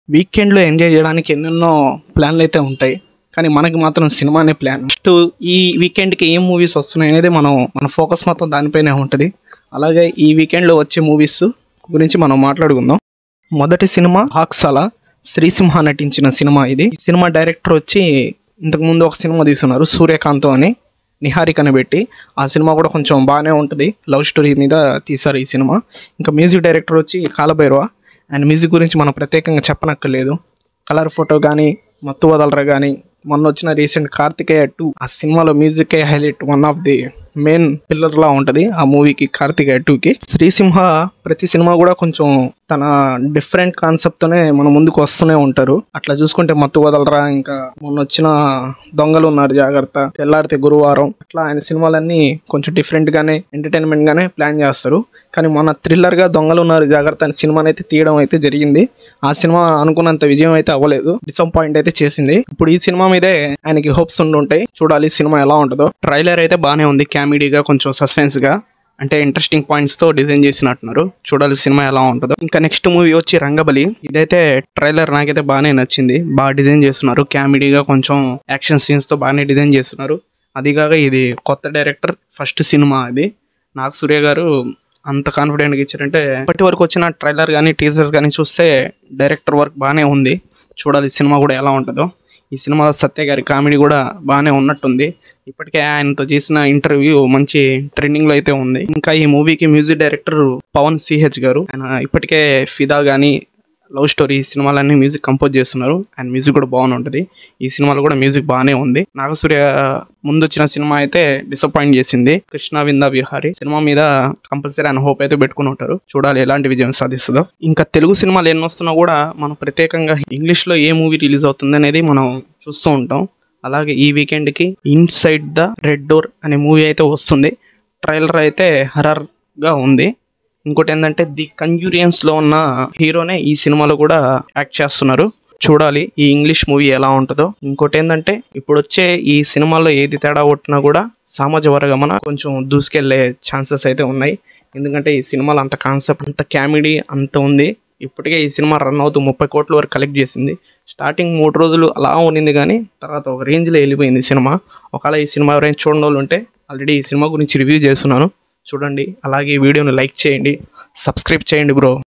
వీకెండ్లో ఎంజాయ్ చేయడానికి ఎన్నెన్నో ప్లాన్లు అయితే ఉంటాయి కానీ మనకి మాత్రం సినిమానే ప్లాన్ ఫస్ట్ ఈ వీకెండ్కి ఏం మూవీస్ వస్తున్నాయి అనేది మనం మన ఫోకస్ మొత్తం దానిపైనే ఉంటుంది అలాగే ఈ వీకెండ్లో వచ్చే మూవీస్ గురించి మనం మాట్లాడుకుందాం మొదటి సినిమా హాక్సాలా శ్రీసింహ నటించిన సినిమా ఇది ఈ సినిమా డైరెక్టర్ వచ్చి ఇంతకుముందు ఒక సినిమా తీసుకున్నారు సూర్యకాంత్ అని నిహారికని పెట్టి ఆ సినిమా కూడా కొంచెం బాగానే ఉంటుంది లవ్ స్టోరీ మీద తీశారు ఈ సినిమా ఇంకా మ్యూజిక్ డైరెక్టర్ వచ్చి కాలభైరవ అండ్ మ్యూజిక్ గురించి మనం ప్రత్యేకంగా చెప్పనక్కర్లేదు కలర్ ఫోటో కానీ మత్తు వదలరా కానీ మొన్న వచ్చిన రీసెంట్ కార్తికేయ టూ ఆ సినిమాలో music highlight one of the main pillar లా ఉంటది ఆ మూవీకి కార్తికేయ టూ కి శ్రీసింహ ప్రతి సినిమా కూడా కొంచెం తన డిఫరెంట్ కాన్సెప్ట్ తోనే మన ముందుకు వస్తూనే ఉంటారు అట్లా చూసుకుంటే మత్తు వదలరా ఇంకా మొన్న వచ్చిన దొంగలు ఉన్నారు జాగ్రత్త తెల్లారితే గురువారం అట్లా ఆయన సినిమాలన్నీ కొంచెం డిఫరెంట్ గానే ఎంటర్టైన్మెంట్ గానే ప్లాన్ చేస్తారు కానీ మొన్న థ్రిల్లర్ గా దొంగలు ఉన్నారు జాగ్రత్త అనే సినిమాని అయితే తీయడం అయితే జరిగింది ఆ సినిమా అనుకున్నంత విజయం అయితే అవ్వలేదు డిసప్పాయింట్ అయితే చేసింది ఇప్పుడు ఈ సినిమా మీదే ఆయనకి హోప్స్ ఉండుంటాయి చూడాలి సినిమా ఎలా ఉంటుందో ట్రైలర్ అయితే బాగానే ఉంది కామెడీగా కొంచెం సస్పెన్స్ గా అంటే ఇంట్రెస్టింగ్ పాయింట్స్ తో డిజైన్ చేసినట్టున్నారు చూడాలి సినిమా ఎలా ఉంటుందో ఇంకా నెక్స్ట్ మూవీ వచ్చి రంగబలి ఇదైతే ట్రైలర్ నాకైతే బాగానే నచ్చింది బాగా డిజైన్ చేస్తున్నారు కామెడీగా కొంచెం యాక్షన్ సీన్స్ తో బాగానే డిజైన్ చేస్తున్నారు అదిగాక ఇది కొత్త డైరెక్టర్ ఫస్ట్ సినిమా అది నాగ్ సూర్య గారు అంత కాన్ఫిడెంట్గా ఇచ్చారంటే ఇప్పటి వరకు వచ్చిన ట్రైలర్ కానీ టీజర్స్ కానీ చూస్తే డైరెక్టర్ వర్క్ బాగానే ఉంది చూడాలి ఈ సినిమా కూడా ఎలా ఉంటుందో ఈ సినిమాలో సత్య గారి కామెడీ కూడా బాగానే ఉన్నట్టుంది ఇప్పటికే ఆయనతో చేసిన ఇంటర్వ్యూ మంచి ట్రెండింగ్ లో అయితే ఉంది ఇంకా ఈ మూవీకి మ్యూజిక్ డైరెక్టర్ పవన్ సిహెచ్ గారు ఆయన ఇప్పటికే ఫిదా కానీ లవ్ స్టోరీ సినిమాలన్నీ మ్యూజిక్ కంపోజ్ చేస్తున్నారు అండ్ మ్యూజిక్ కూడా బాగానే ఉంటుంది ఈ సినిమాలో కూడా మ్యూజిక్ బాగానే ఉంది నాగసూర్య ముందు వచ్చిన సినిమా అయితే డిసప్పాయింట్ చేసింది కృష్ణ విందా విహారీ సినిమా మీద కంపల్సరీ ఆయన హోప్ అయితే పెట్టుకుని ఉంటారు చూడాలి ఎలాంటి విజయం సాధిస్తుందో ఇంకా తెలుగు సినిమాలు ఎన్ని వస్తున్నా కూడా మనం ప్రత్యేకంగా ఇంగ్లీష్ లో ఏ మూవీ రిలీజ్ అవుతుంది అనేది మనం చూస్తూ ఉంటాం అలాగే ఈ వీకెండ్ కి ఇన్సైడ్ ద రెడ్ డోర్ అనే మూవీ అయితే వస్తుంది ట్రైలర్ అయితే హర్రర్ గా ఉంది ఇంకోటి ఏంటంటే ది కంజూరియన్స్ లో ఉన్న హీరోనే ఈ సినిమాలో కూడా యాక్ట్ చేస్తున్నారు చూడాలి ఈ ఇంగ్లీష్ మూవీ ఎలా ఉంటుందో ఇంకోటి ఏంటంటే ఇప్పుడు వచ్చే ఈ సినిమాలో ఏది తేడా కొట్టినా కూడా సమాజ వర్గమన కొంచెం దూసుకెళ్లే ఛాన్సెస్ అయితే ఉన్నాయి ఎందుకంటే ఈ సినిమాలో అంత కాన్సెప్ట్ అంత కామెడీ అంత ఉంది ఇప్పటికే ఈ సినిమా రన్ అవుతూ ముప్పై కోట్ల వరకు కలెక్ట్ చేసింది స్టార్టింగ్ మూడు రోజులు అలా ఉన్నింది కానీ తర్వాత ఒక రేంజ్లో వెళ్ళిపోయింది ఈ సినిమా ఒకవేళ ఈ సినిమా ఎవరైనా చూడని వాళ్ళు ఉంటే ఆల్రెడీ ఈ సినిమా గురించి రివ్యూ చేస్తున్నాను చూడండి అలాగే ఈ వీడియోని లైక్ చేయండి సబ్స్క్రైబ్ చేయండి బ్రో